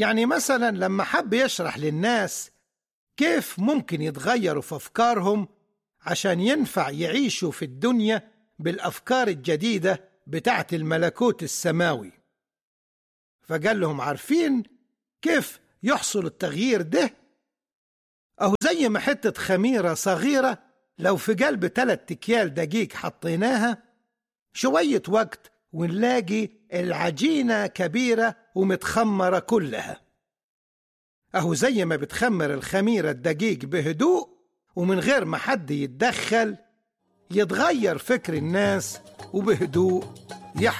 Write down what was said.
يعني مثلا لما حب يشرح للناس كيف ممكن يتغيروا في أفكارهم عشان ينفع يعيشوا في الدنيا بالأفكار الجديدة بتاعت الملكوت السماوي فقال لهم عارفين كيف يحصل التغيير ده أهو زي ما حتة خميرة صغيرة لو في قلب تلات أكيال دقيق حطيناها شوية وقت ونلاقي العجينة كبيرة ومتخمرة كلها أهو زي ما بتخمر الخميرة الدقيق بهدوء ومن غير ما حد يتدخل يتغير فكر الناس وبهدوء يحصل